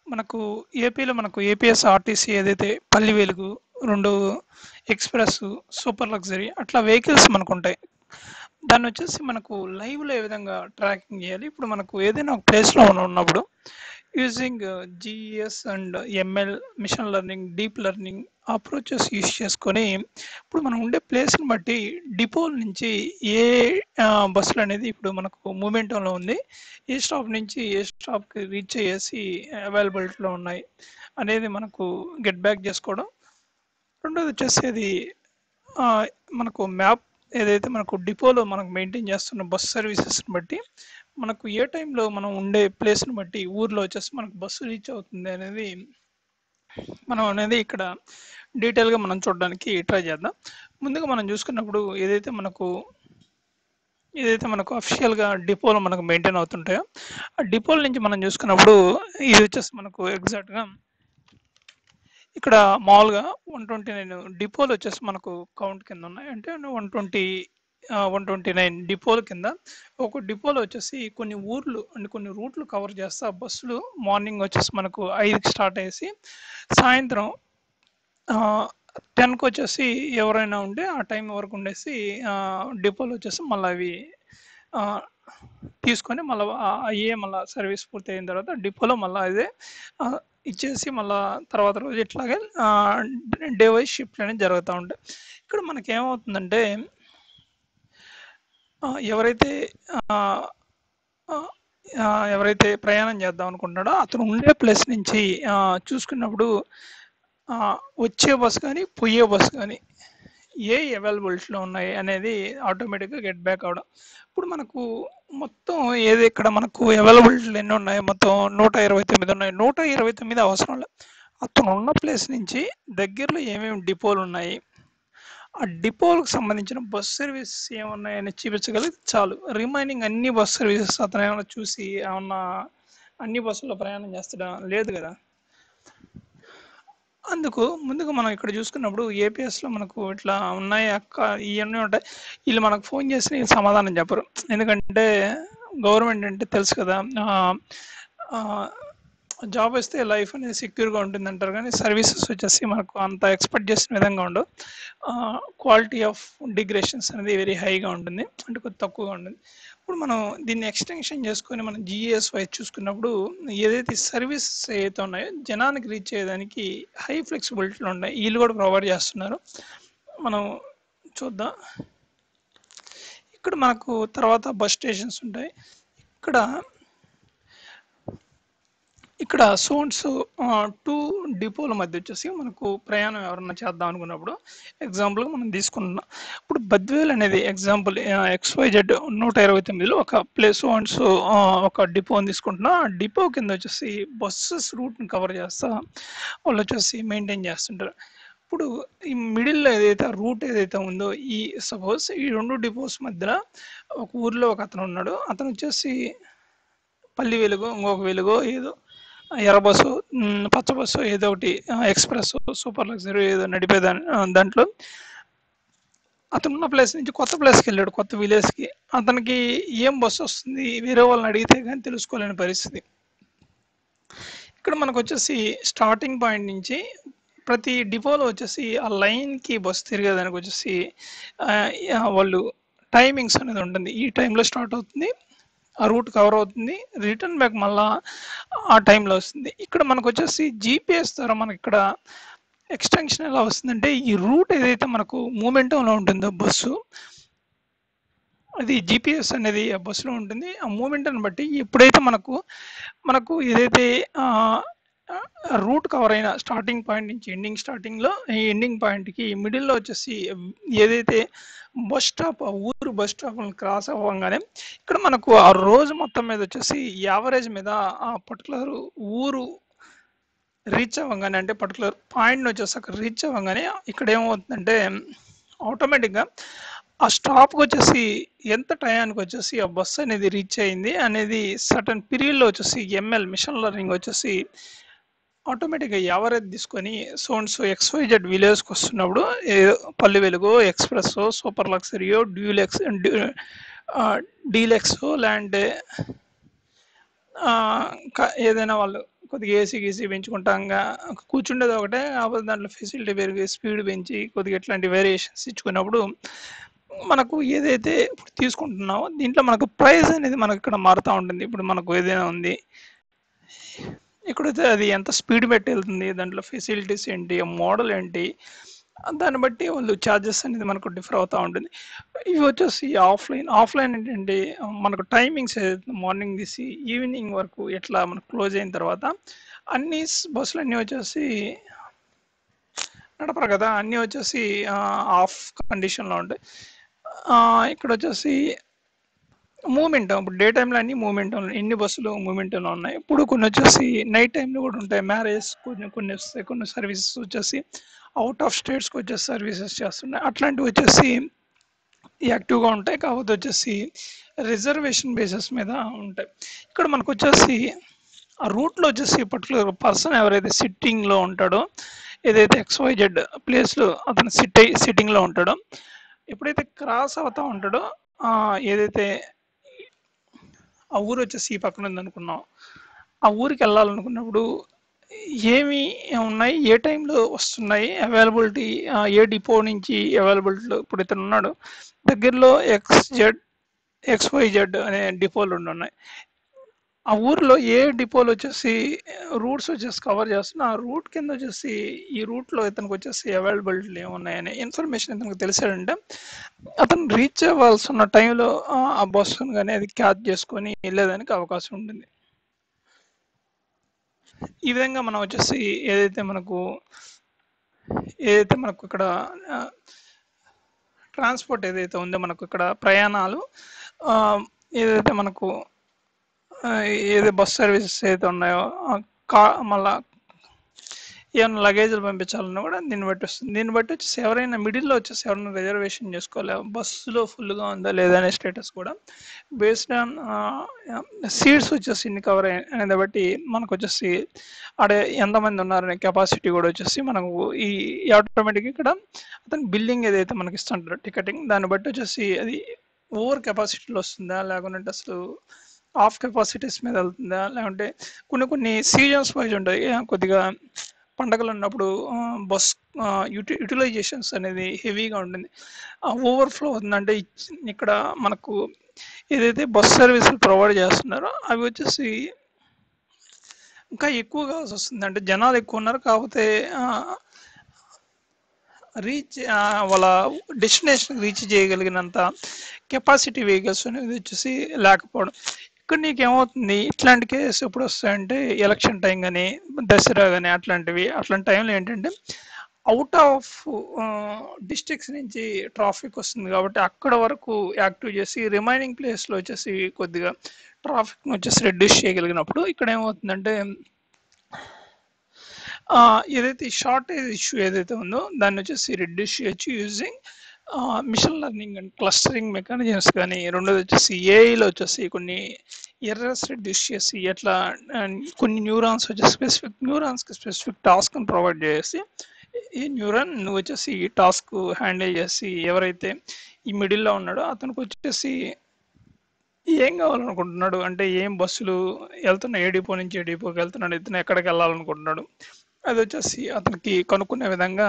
మనకు ఏపీలో మనకు ఏపీఎస్ ఆర్టీసీ ఏదైతే పల్లి వెలుగు రెండు ఎక్స్ప్రెస్ సూపర్ లగ్జరీ అట్లా వెహికల్స్ మనకు ఉంటాయి దాన్ని వచ్చేసి మనకు లైవ్లో ఏ విధంగా ట్రాకింగ్ చేయాలి ఇప్పుడు మనకు ఏదైనా ఒక ప్లేస్లో మనం ఉన్నప్పుడు using GS and ML machine learning deep learning approaches use చేసుకొని ఇప్పుడు మనం ఉండే ప్లేస్ని బట్టి డిపోల నుంచి ఏ ఆ, బస్సులు అనేది ఇప్పుడు మనకు మూమెంటంలో ఉంది ఏ స్టాప్ నుంచి ఏ స్టాప్కి రీచ్ అయ్యేసి అవైలబిలిటీలో ఉన్నాయి అనేది మనకు గెట్ బ్యాక్ చేసుకోవడం రెండోది వచ్చేసి అది ఆ, మనకు మ్యాప్ ఏదైతే మనకు డిపోలో మనకు మెయింటైన్ చేస్తున్న బస్ సర్వీసెస్ని బట్టి మనకు ఏ టైంలో మనం ఉండే ప్లేస్ని బట్టి ఊర్లో వచ్చేసి మనకు బస్సు రీచ్ అవుతుంది అనేది మనం అనేది ఇక్కడ డీటెయిల్గా మనం చూడడానికి ట్రై చేద్దాం ముందుగా మనం చూసుకున్నప్పుడు ఏదైతే మనకు ఏదైతే మనకు అఫిషియల్గా డిపోలో మనకు మెయింటైన్ అవుతుంటాయో ఆ డిపోల నుంచి మనం చూసుకున్నప్పుడు ఇది వచ్చేసి మనకు ఎగ్జాక్ట్గా ఇక్కడ మామూలుగా వన్ ట్వంటీ నైన్ డిపోలు వచ్చేసి మనకు కౌంట్ కింద ఉన్నాయి అంటే one twenty one twenty nine డిపోల కింద ఒక డిపోలో వచ్చేసి కొన్ని ఊర్లు అంటే కొన్ని రూట్లు కవర్ చేస్తే ఆ బస్సులు మార్నింగ్ వచ్చేసి మనకు ఐదుకి స్టార్ట్ అయ్యేసి సాయంత్రం టెన్కి వచ్చేసి ఎవరైనా ఉంటే ఆ టైం వరకు ఉండేసి డిపోలో వచ్చేసి మళ్ళీ అవి ఆ, తీసుకొని మళ్ళీ అయ్యే మళ్ళీ సర్వీస్ పూర్తి అయిన తర్వాత డిపోలో మళ్ళీ అదే ఆ, ఇచ్చేసి మళ్ళీ తర్వాత రోజు ఇట్లాగే డే వైజ్ షిఫ్ట్ అనేది జరుగుతూ ఉంటాయి ఇక్కడ మనకి ఏమవుతుందంటే ఆ, ఎవరైతే ఆ, ఆ, ఆ, ఎవరైతే ప్రయాణం చేద్దాం అనుకుంటున్నాడో అతను ఉండే ప్లేస్ నుంచి ఆ, చూసుకున్నప్పుడు ఆ, వచ్చే బస్ కానీ పోయే బస్ కానీ ఏ అవైలబిలిటీలో ఉన్నాయి అనేది ఆటోమేటిక్గా గెట్ బ్యాక్ అవడం ఇప్పుడు మనకు మొత్తం ఏది ఇక్కడ మనకు అవైలబిలిటీలు ఎన్ని ఉన్నాయి మొత్తం నూట ఇరవై తొమ్మిది ఉన్నాయి నూట ఇరవై తొమ్మిది అవసరం లేదు అతను ఉన్న ప్లేస్ నుంచి దగ్గరలో ఏమేమి డిపోలు ఉన్నాయి ఆ డిపోలకు సంబంధించిన బస్ సర్వీస్ ఏమున్నాయని చూపించగలిగితే చాలు రిమైనింగ్ అన్ని బస్ సర్వీసెస్ అతను ఏమైనా చూసి ఏమన్నా అన్ని బస్సుల్లో ప్రయాణం చేస్తాడా లేదు కదా అందుకు ముందుగా మనం ఇక్కడ చూసుకున్నప్పుడు ఏపీఎస్లో మనకు ఇట్లా ఉన్నాయి అక్క ఇవన్నీ ఉంటాయి వీళ్ళు మనకు ఫోన్ చేసి వీళ్ళు సమాధానం చెప్పరు ఎందుకంటే గవర్నమెంట్ అంటే తెలుసు కదా జాబ్ వస్తే లైఫ్ అనేది సెక్యూర్గా ఉంటుంది అంటారు కానీ సర్వీసెస్ వచ్చేసి మనకు అంత ఎక్స్పెక్ట్ చేసిన విధంగా ఉండవు క్వాలిటీ ఆఫ్ డిగ్రేషన్స్ అనేది వెరీ హైగా ఉంటుంది అంటే కొద్ది తక్కువగా ఉంటుంది ఇప్పుడు మనం దీన్ని ఎక్స్టెన్షన్ చేసుకొని మనం జిఎస్ వైజ్ చూసుకున్నప్పుడు ఏదైతే సర్వీసెస్ ఏదైతే ఉన్నాయో జనానికి రీచ్ అయ్యేదానికి హై ఫ్లెక్సిబిలిటీలు ఉన్నాయి వీళ్ళు కూడా ప్రొవైడ్ చేస్తున్నారు మనం చూద్దాం ఇక్కడ మనకు తర్వాత బస్ స్టేషన్స్ ఉంటాయి ఇక్కడ ఇక్కడ సోన్స్ టూ డిపోల మధ్య వచ్చేసి మనకు ప్రయాణం ఎవరన్నా చేద్దాం అనుకున్నప్పుడు ఎగ్జాంపుల్గా మనం తీసుకుంటున్నాం ఇప్పుడు బద్వేల్ అనేది ఎగ్జాంపుల్ ఎక్స్వైజెడ్ నూట ఇరవై తొమ్మిదిలో ఒక ప్లేస్ వన్స్ ఒక డిపోని తీసుకుంటున్నాం ఆ డిపో కింద వచ్చేసి బస్సెస్ రూట్ని కవర్ చేస్తా వాళ్ళు వచ్చేసి మెయింటైన్ చేస్తుంటారు ఇప్పుడు ఈ మిడిల్లో ఏదైతే రూట్ ఏదైతే ఉందో ఈ సపోజ్ ఈ రెండు డిపోస్ మధ్యన ఒక ఊర్లో ఒక అతను ఉన్నాడు అతను వచ్చేసి పల్లి వెలుగు ఇంకొక వెలుగు ఏదో ఎర్ర బస్సు మ్, పచ్చ బస్సు ఏదో ఒకటి ఆ, ఎక్స్ప్రెస్ సూపర్ లగ్జరీ ఏదో నడిపే దాని ఆ, దాంట్లో అతను ఉన్న ప్లేస్ నుంచి కొత్త ప్లేస్కి వెళ్ళాడు కొత్త విలేజ్కి అతనికి ఏం బస్సు వస్తుంది వేరే వాళ్ళని అడిగితే కానీ తెలుసుకోలేని పరిస్థితి ఇక్కడ మనకు వచ్చేసి స్టార్టింగ్ పాయింట్ నుంచి ప్రతి డిపోలో వచ్చేసి ఆ లైన్కి బస్సు తిరిగేదానికి వచ్చేసి ఆ, ఆ, వాళ్ళు టైమింగ్స్ అనేది ఉంటుంది ఈ టైంలో స్టార్ట్ అవుతుంది ఆ రూట్ కవర్ అవుతుంది రిటర్న్ బ్యాక్ మళ్ళా ఆ టైంలో వస్తుంది ఇక్కడ మనకు వచ్చేసి జీపీఎస్ ద్వారా మనకి ఇక్కడ ఎక్స్టెన్షన్ ఎలా వస్తుందంటే ఈ రూట్ ఏదైతే మనకు మూమెంటంలో ఉంటుందో బస్సు అది జీపీఎస్ అనేది ఆ బస్సులో ఉంటుంది ఆ మూమెంట్ని బట్టి ఎప్పుడైతే మనకు మనకు ఏదైతే రూట్ కవర్ అయిన స్టార్టింగ్ పాయింట్ నుంచి ఎండింగ్ స్టార్టింగ్లో ఈ ఎండింగ్ పాయింట్కి మిడిల్లో వచ్చేసి ఏదైతే బస్ స్టాప్ ఆ ఊరు బస్ స్టాప్ క్రాస్ అవ్వగానే ఇక్కడ మనకు ఆ రోజు మొత్తం మీద వచ్చేసి యావరేజ్ మీద ఆ పర్టికులర్ ఊరు రీచ్ అవ్వగానే అంటే పర్టికులర్ పాయింట్ వచ్చేసి అక్కడ రీచ్ అవ్వగానే ఇక్కడ ఏమవుతుందంటే ఆటోమేటిక్గా ఆ స్టాప్కి వచ్చేసి ఎంత టయానికి వచ్చేసి ఆ బస్ అనేది రీచ్ అయింది అనేది సర్టన్ పీరియడ్లో వచ్చేసి ఎంఎల్ మిషన్ లెర్నింగ్ వచ్చేసి ఆటోమేటిక్గా ఎవరైతే తీసుకొని సోన్స్ ఎక్స్వైజెడ్ విలేజ్కి వస్తున్నప్పుడు ఏ- పల్లి వెలుగు ఎక్స్ప్రెస్ సూపర్ లగ్జరియో డ్యూలెక్స్ డీలెక్స్ లేదంటే ఆ, క- ఏదైనా వాళ్ళు కొద్దిగా ఏసీ గీసీ పెంచుకుంటాంగా కూర్చుండేది ఒకటే కాకపోతే దాంట్లో ఫెసిలిటీ పెరిగి స్పీడ్ పెంచి కొద్దిగా ఇట్లాంటి వేరియేషన్స్ ఇచ్చుకున్నప్పుడు మనకు ఏదైతే ఇప్పుడు తీసుకుంటున్నామో దీంట్లో మనకు ప్రైస్ అనేది మనకు ఇక్కడ మారుతూ ఉంటుంది ఇప్పుడు మనకు ఏదైనా ఉంది ఇక్కడైతే అది ఎంత స్పీడ్ పెట్టి వెళ్తుంది దాంట్లో ఫెసిలిటీస్ ఏంటి మోడల్ ఏంటి దాన్ని బట్టి వాళ్ళు ఛార్జెస్ అనేది మనకు డిఫర్ అవుతూ ఉంటుంది ఇవి వచ్చేసి ఆఫ్లైన్ ఆఫ్లైన్ ఏంటంటే మనకు టైమింగ్స్ మార్నింగ్ తీసి ఈవినింగ్ వరకు ఎట్లా మనకు క్లోజ్ అయిన తర్వాత అన్ని స్- బస్సులు అన్నీ వచ్చేసి నడపరు కదా అన్నీ వచ్చేసి ఆఫ్ కండిషన్లో ఉంటాయి ఆ, ఇక్కడ వచ్చేసి మూమెంట్ ఇప్పుడు డే టైంలో అన్ని మూమెంట్ ఎన్ని బస్సులు మూమెంట్లో ఉన్నాయి ఇప్పుడు కొన్ని వచ్చేసి నైట్ టైంలో కూడా ఉంటాయి మ్యారేజ్ కొన్ని కొన్ని వస్తాయి కొన్ని సర్వీసెస్ వచ్చేసి అవుట్ ఆఫ్ స్టేట్స్కి వచ్చేసి సర్వీసెస్ చేస్తున్నాయి అట్లాంటివి వచ్చేసి యాక్టివ్గా ఉంటాయి కాకపోతే వచ్చేసి రిజర్వేషన్ బేసిస్ మీద ఉంటాయి ఇక్కడ మనకు వచ్చేసి ఆ రూట్లో వచ్చేసి పర్టికులర్ పర్సన్ ఎవరైతే సిట్టింగ్లో ఉంటాడో ఏదైతే ఎక్స్వైజెడ్ ప్లేస్లో అతను సిట్ సిట్టింగ్లో ఉంటాడో ఎప్పుడైతే క్రాస్ అవుతా ఉంటాడో ఆ, ఏదైతే ఆ ఊరు వచ్చేసి ఈ పక్కన ఉంది అనుకున్నాం ఆ ఊరికి వెళ్ళాలనుకున్నప్పుడు ఏమి ఉన్నాయి ఏ టైంలో వస్తున్నాయి అవైలబిలిటీ ఏ డిపో నుంచి అవైలబిలిటీ ఇప్పుడు ఇతను ఉన్నాడు దగ్గరలో ఎక్స్ జెడ్ ఎక్స్వైజెడ్ అనే డిపోలు ఉండి ఉన్నాయి ఆ ఊర్లో ఏ డిపోలు వచ్చేసి రూట్స్ వచ్చేసి కవర్ చేస్తున్నా ఆ రూట్ కింద వచ్చేసి ఈ రూట్లో ఇతనికి వచ్చేసి అవైలబిలిటీ ఏమున్నాయనే ఇన్ఫర్మేషన్ ఇతనికి తెలిసాడంటే అతను రీచ్ అవ్వాల్సి ఉన్న టైంలో ఆ బస్సును కానీ అది క్యాచ్ చేసుకొని వెళ్ళేదానికి అవకాశం ఉంటుంది ఈ విధంగా మనం వచ్చేసి ఏదైతే మనకు ఏదైతే మనకు ఇక్కడ ట్రాన్స్పోర్ట్ ఏదైతే ఉందో మనకు ఇక్కడ ప్రయాణాలు ఆ, ఏదైతే మనకు ఆ, ఏదైతే బస్ సర్వీసెస్ ఏదైతే ఉన్నాయో ఆ కా మళ్ళా ఏమైనా లగేజ్లు పంపించాలన్నా కూడా దీన్ని బట్టి వస్తుంది దీన్ని బట్టి వచ్చేసి ఎవరైనా మిడిల్లో వచ్చేసి ఎవరైనా రిజర్వేషన్ చేసుకోవాలి బస్సులో ఫుల్గా ఉందా లేదా అనే స్టేటస్ కూడా బేస్డ్ ఆన్ సీట్స్ వచ్చేసి ఇన్ని కవర్ అనేది బట్టి మనకు వచ్చేసి ఆడే ఎంతమంది ఉన్నారనే కెపాసిటీ కూడా వచ్చేసి మనకు ఈ ఆటోమేటిక్ ఇక్కడ అతను బిల్డింగ్ ఏదైతే మనకి ఇస్తుంటారో టికెటింగ్ దాన్ని బట్టి వచ్చేసి అది ఓవర్ కెపాసిటీలో వస్తుందా లేకుంటే అసలు ఆఫ్ కెపాసిటీస్ మీద వెళ్తుందా లేకుంటే కొన్ని కొన్ని సీజన్స్ వైజ్ ఉంటాయి ఆ, కొద్దిగా పండగలు ఉన్నప్పుడు బస్ యూటి యూటిలైజేషన్స్ అనేది హెవీగా ఉంటుంది ఓవర్ఫ్లో అవుతుందంటే ఇచ్- ఇక్కడ మనకు ఏదైతే బస్ సర్వీసులు ప్రొవైడ్ చేస్తున్నారో అవి వచ్చేసి ఇంకా ఎక్కువ కావాల్సి వస్తుంది అంటే జనాలు ఎక్కువ ఉన్నారు కాకపోతే రీచ్ వాళ్ళ డెస్టినేషన్ రీచ్ చేయగలిగినంత కెపాసిటీ వెహికల్స్ అనేది వచ్చేసి లేకపోవడం ఇక్కడ నీకు ఏమవుతుంది ఇట్లాంటి కేసెస్ ఎప్పుడు వస్తాయంటే ఎలక్షన్ టైం కానీ దసరా కానీ అట్లాంటివి అట్లాంటి టైంలో ఏంటంటే అవుట్ ఆఫ్ డిస్ట్రిక్ట్స్ నుంచి ట్రాఫిక్ వస్తుంది కాబట్టి అక్కడ వరకు యాక్టివ్ చేసి రిమైనింగ్ ప్లేస్లో వచ్చేసి కొద్దిగా ట్రాఫిక్ వచ్చేసి రెడ్యూస్ చేయగలిగినప్పుడు ఇక్కడ ఏమవుతుందంటే ఆ, ఏదైతే షార్టేజ్ ఇష్యూ ఏదైతే ఉందో దాన్ని వచ్చేసి రెడ్యూస్ చేయొచ్చు using machine learning and clustering mechanisms కానీ రెండోది వచ్చేసి ఏఐలో వచ్చేసి కొన్ని ఎర్రర్స్ రెడ్యూస్ చేసి ఎట్లా ఆ, కొన్ని న్యూరాన్స్ వచ్చేసి స్పెసిఫిక్ న్యూరాన్స్కి స్పెసిఫిక్ టాస్క్ని ప్రొవైడ్ చేసి ఈ న్యూరాన్ నువ్వు వచ్చేసి ఈ టాస్క్ హ్యాండిల్ చేసి ఎవరైతే ఈ మిడిల్లో ఉన్నాడో అతనికి వచ్చేసి ఏం కావాలనుకుంటున్నాడు అంటే ఏం బస్సులు వెళ్తున్నాయి ఏ డిపో నుంచి ఏ డిపోకి వెళ్తున్నాడు ఇతను ఎక్కడికి వెళ్ళాలనుకుంటున్నాడు అది వచ్చేసి అతనికి కనుక్కునే విధంగా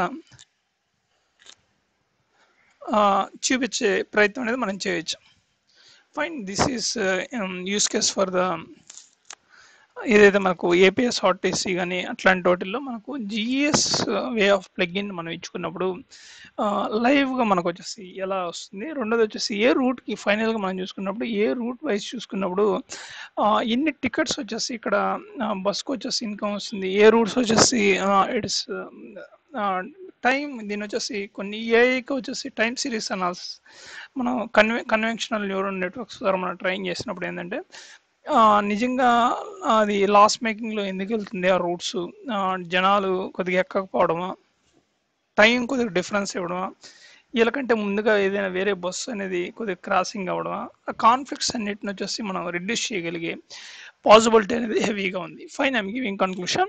ఆ, చూపించే ప్రయత్నం అనేది మనం చేయొచ్చు fine this is use case for the ఏదైతే మనకు ఏపీఎస్ ఆర్టీసీ కానీ అట్లాంటి వాటిల్లో మనకు జిఎస్ వే ఆఫ్ ప్లగ్ఇన్ మనం ఇచ్చుకున్నప్పుడు లైవ్గా మనకు వచ్చేసి ఎలా వస్తుంది రెండోది వచ్చేసి ఏ రూట్కి ఫైనల్గా మనం చూసుకున్నప్పుడు ఏ రూట్ వైజ్ చూసుకున్నప్పుడు ఆ, ఎన్ని టికెట్స్ వచ్చేసి ఇక్కడ బస్కి వచ్చేసి ఇన్కమ్ వస్తుంది ఏ రూట్స్ వచ్చేసి ఇట్స్ టైం దీని వచ్చేసి కొన్ని ఏఐకి వచ్చేసి టైం సిరీస్ అనాలిసిస్ మనం కన్వె కన్వెన్షనల్ న్యూరల్ నెట్వర్క్స్ ద్వారా మనం ట్రైన్ చేసినప్పుడు ఏంటంటే ఆ, నిజంగా అది లాస్ మేకింగ్లో ఎందుకు వెళ్తుంది ఆ రూట్స్ జనాలు కొద్దిగా ఎక్కకపోవడమా టైం కొద్దిగా డిఫరెన్స్ ఇవ్వడమా వీళ్ళకంటే ముందుగా ఏదైనా వేరే బస్సు అనేది కొద్దిగా క్రాసింగ్ అవ్వడమా ఆ కాన్ఫ్లిక్ట్స్ అన్నిటిని వచ్చేసి మనం రిడ్యూస్ చేయగలిగే పాసిబిలిటీ అనేది హెవీగా ఉంది ఫైన్ ఐమ్ గివింగ్ కన్క్లూషన్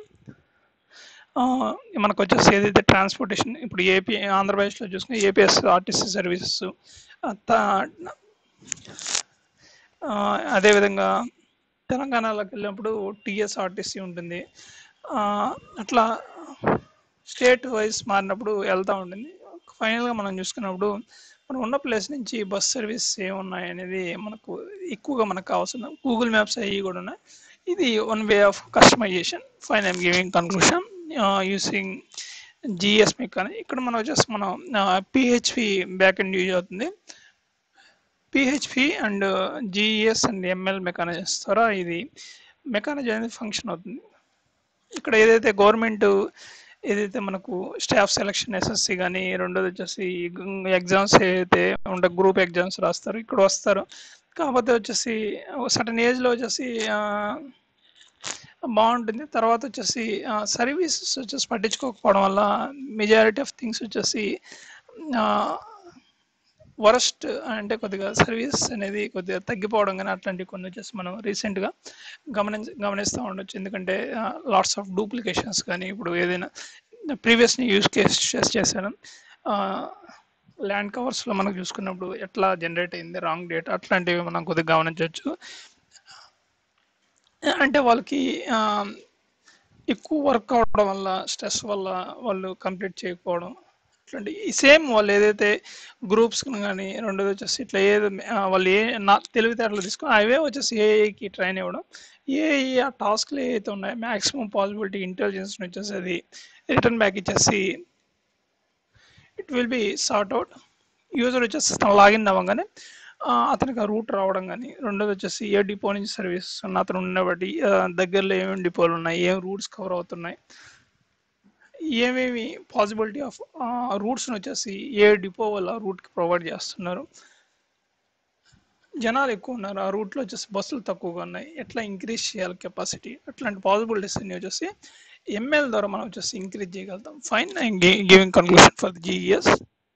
మనకు వచ్చేసి ఏదైతే ట్రాన్స్పోర్టేషన్ ఇప్పుడు ఏపీ ఆంధ్రప్రదేశ్లో చూసుకుని ఏపీఎస్ ఆర్టీసీ సర్వీసెస్ అదేవిధంగా తెలంగాణలోకి వెళ్ళినప్పుడు టీఎస్ఆర్టీసీ ఉంటుంది ఆ, అట్లా స్టేట్ వైజ్ మారినప్పుడు వెళ్తూ ఉంటుంది ఫైనల్గా మనం చూసుకున్నప్పుడు మనం ఉన్న ప్లేస్ నుంచి బస్ సర్వీస్ ఏమున్నాయి అనేది మనకు ఎక్కువగా మనకు కావాల్సిన గూగుల్ మ్యాప్స్ అవి కూడా ఉన్నాయి ఇది one way of customization fine I'm giving conclusion using GS mechanic ఇక్కడ మనం వచ్చేసి మనం పిహెచ్పి బ్యాక్ ఎండ్ యూజ్ అవుతుంది PHP and GS and ML mechanisms ద్వారా ఇది మెకానిజం అనేది ఫంక్షన్ అవుతుంది ఇక్కడ ఏదైతే గవర్నమెంట్ ఏదైతే మనకు స్టాఫ్ సెలక్షన్ ఎస్ఎస్సి కానీ రెండోది వచ్చేసి ఎగ్జామ్స్ ఏదైతే ఉంటే గ్రూప్ ఎగ్జామ్స్ రాస్తారు ఇక్కడ వస్తారు కాకపోతే వచ్చేసి సటన్ ఏజ్లో వచ్చేసి ఆ, బాగుంటుంది తర్వాత వచ్చేసి సర్వీసెస్ వచ్చేసి పట్టించుకోకపోవడం వల్ల మెజారిటీ ఆఫ్ థింగ్స్ వచ్చేసి వరస్ట్ అంటే కొద్దిగా సర్వీస్ అనేది కొద్దిగా తగ్గిపోవడం కానీ అట్లాంటివి కొన్ని వచ్చేసి మనం రీసెంట్గా గమనించ గమనిస్తూ ఉండొచ్చు ఎందుకంటే లాట్స్ ఆఫ్ డూప్లికేషన్స్ కానీ ఇప్పుడు ఏదైనా ప్రీవియస్ని యూస్ కేస్ చేశాను ల్యాండ్ కవర్స్లో మనం చూసుకున్నప్పుడు ఎట్లా జనరేట్ అయింది రాంగ్ డేట్ అట్లాంటివి మనం కొద్దిగా గమనించవచ్చు అంటే వాళ్ళకి ఆ, ఎక్కువ వర్క్ అవడం వల్ల స్ట్రెస్ వల్ల వాళ్ళు కంప్లీట్ చేయకపోవడం అట్లాంటి ఈ సేమ్ వాళ్ళు ఏదైతే గ్రూప్స్ కానీ రెండోది వచ్చేసి ఇట్లా ఏదో ఆ, వాళ్ళు ఏ నా తెలివితేటలు తీసుకొని అవే వచ్చేసి ఏఐకి ట్రైన్ ఇవ్వడం ఏఐ ఆ టాస్క్లు ఏవైతే ఉన్నాయో మ్యాక్సిమం పాసిబిలిటీ ఇంటెలిజెన్స్ వచ్చేసి అది రిటర్న్ బ్యాక్ ఇచ్చేసి it will be sort out user వచ్చేసి తను లాగిన్ అవ్వగానే ఆ, అతనికి ఆ రూట్ రావడం కానీ రెండోది వచ్చేసి ఏ డిపో నుంచి సర్వీస్ ఉన్న అతను ఉన్నబట్టి ఆ, దగ్గరలో ఏమేమి డిపోలు ఉన్నాయి ఏం రూట్స్ కవర్ అవుతున్నాయి ఏమేమి పాసిబిలిటీ ఆఫ్ రూట్స్ని వచ్చేసి ఏ డిపో వల్ల రూట్కి ప్రొవైడ్ చేస్తున్నారు జనాలు ఎక్కువ ఉన్నారు ఆ రూట్లో వచ్చేసి బస్సులు తక్కువగా ఉన్నాయి ఎట్లా ఇంక్రీజ్ చేయాలి కెపాసిటీ అట్లాంటి పాసిబిలిటీస్ అన్ని వచ్చేసి ఎంఎల్ ద్వారా మనం వచ్చేసి ఇంక్రీజ్ చేయగలుగుతాం fine I'm giving conclusion for GS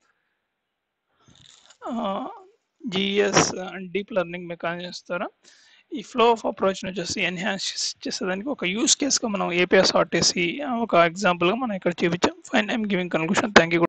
GS and deep learning mechanisms ద్వారా ఈ ఫ్లో ఆఫ్ అప్రోచ్ వచ్చేసి ఎన్హాన్స్ చేసేదానికి ఒక యూస్ కేస్గా మనం ఏపీఎస్ ఆర్టీసీ ఒక ఎగ్జాంపుల్గా మనం ఇక్కడ చూపించాం fine I'm giving conclusion thank you